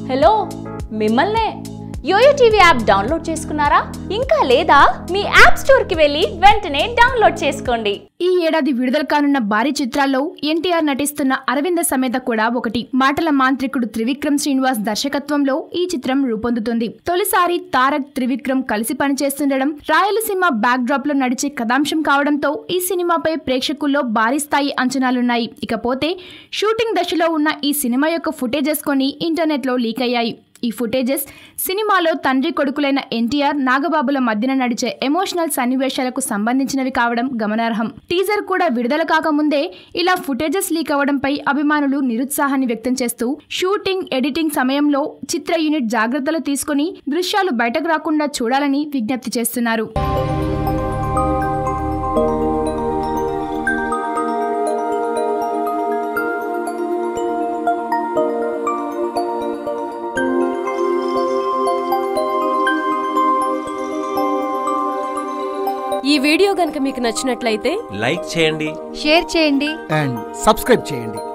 hello మిమ్మల్నే yo-yo TV app download చేసుకున్నారా ఇంకా లేదా మీ యాప్ స్టోర్కి వెళ్ళి వెంటనే డౌన్లోడ్ చేసుకోండి ఈ ఏడాది విడుదల కానున్న భారీ చిత్రాల్లో ఎన్టీఆర్ నటిస్తున్న అరవింద సమేత కూడా ఒకటి మాటల మాంత్రికుడు త్రివిక్రమ్ శ్రీనివాస్ దర్శకత్వంలో ఈ చిత్రం రూపొందుతుంది తొలిసారి తారక్ త్రివిక్రమ్ కలిసి పనిచేస్తుండడం రాయలసీమ బ్యాక్ డ్రాప్ లో నడిచే కథాంశం కావడంతో ఈ సినిమాపై ప్రేక్షకుల్లో భారీ స్థాయి అంచనాలున్నాయి ఇకపోతే షూటింగ్ దశలో ఉన్న ఈ సినిమా యొక్క ఫుటేజెస్ కొన్ని ఇంటర్నెట్ లో లీక్ అయ్యాయి ఈ ఫుటేజెస్ సినిమాలో తండ్రి కొడుకులైన ఎన్టీఆర్ నాగబాబుల మధ్యన నడిచే ఎమోషనల్ సన్నివేశాలకు సంబంధించినవి కావడం గమనార్హం టీజర్ కూడా విడుదల కాకముందే ఇలా ఫుటేజెస్ లీక్ అవ్వడంపై అభిమానులు నిరుత్సాహాన్ని వ్యక్తం చేస్తూ షూటింగ్ ఎడిటింగ్ సమయంలో చిత్ర యూనిట్ జాగ్రత్తలు తీసుకుని దృశ్యాలు బయటకు రాకుండా చూడాలని విజ్ఞప్తి చేస్తున్నారు ఈ వీడియో గనుక మీకు నచ్చినట్లయితే లైక్ చేయండి షేర్ చేయండి అండ్ సబ్స్క్రైబ్ చేయండి